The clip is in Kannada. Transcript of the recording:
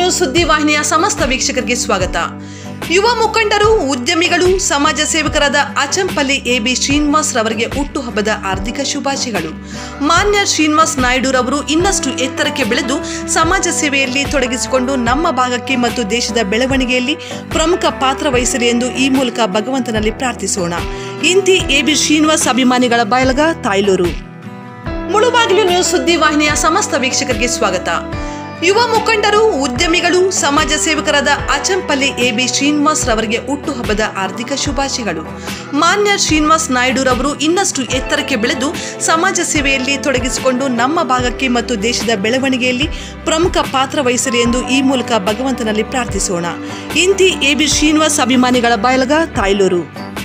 ನ್ಯೂಸ್ ಸುದ್ದಿವಾಹಿನಿಯ ಸಮಸ್ತ ವೀಕ್ಷಕರಿಗೆ ಸ್ವಾಗತ ಯುವ ಮುಖಂಡರು ಉದ್ಯಮಿಗಳು ಸಮಾಜ ಸೇವಕರಾದ ಅಚಂಪಲ್ಲಿ ಎಬಿ ಶ್ರೀನಿವಾಸ್ ರವರಿಗೆ ಹುಟ್ಟುಹಬ್ಬದ ಹಾರ್ದಿಕ ಶುಭಾಶಯಗಳು ಮಾನ್ಯ ಶ್ರೀನಿವಾಸ್ ನಾಯ್ಡುರವರು ಇನ್ನಷ್ಟು ಎತ್ತರಕ್ಕೆ ಬೆಳೆದು ಸಮಾಜ ಸೇವೆಯಲ್ಲಿ ತೊಡಗಿಸಿಕೊಂಡು ನಮ್ಮ ಭಾಗಕ್ಕೆ ಮತ್ತು ದೇಶದ ಬೆಳವಣಿಗೆಯಲ್ಲಿ ಪ್ರಮುಖ ಪಾತ್ರ ವಹಿಸಲಿ ಎಂದು ಈ ಮೂಲಕ ಭಗವಂತನಲ್ಲಿ ಪ್ರಾರ್ಥಿಸೋಣ ಇಂತಿ ಎಬಿ ಶ್ರೀನಿವಾಸ್ ಅಭಿಮಾನಿಗಳ ಬಯಲಗ ತಾಯ್ಲೂರು ಮುಳುಬಾಗಿಲು ನ್ಯೂಸ್ ಸುದ್ದಿವಾಹಿನಿಯ ಸಮಸ್ತ ವೀಕ್ಷಕರಿಗೆ ಸ್ವಾಗತ ಯುವ ಮುಖಂಡರು ಉದ್ಯಮಿಗಳು ಸಮಾಜ ಸೇವಕರಾದ ಅಚಂಪಲ್ಲಿ ಎಬಿ ಶ್ರೀನಿವಾಸ್ ರವರಿಗೆ ಹುಟ್ಟುಹಬ್ಬದ ಹಾರ್ದಿಕ ಶುಭಾಶಯಗಳು ಮಾನ್ಯ ಶ್ರೀನಿವಾಸ್ ನಾಯ್ಡುರವರು ಇನ್ನಷ್ಟು ಎತ್ತರಕ್ಕೆ ಬೆಳೆದು ಸಮಾಜ ಸೇವೆಯಲ್ಲಿ ತೊಡಗಿಸಿಕೊಂಡು ನಮ್ಮ ಭಾಗಕ್ಕೆ ಮತ್ತು ದೇಶದ ಬೆಳವಣಿಗೆಯಲ್ಲಿ ಪ್ರಮುಖ ಪಾತ್ರ ವಹಿಸಲಿ ಎಂದು ಈ ಮೂಲಕ ಭಗವಂತನಲ್ಲಿ ಪ್ರಾರ್ಥಿಸೋಣ ಇಂತಿ ಎಬಿ ಶ್ರೀನಿವಾಸ್ ಅಭಿಮಾನಿಗಳ ಬಯಲಗ ತಾಯ್ಲೂರು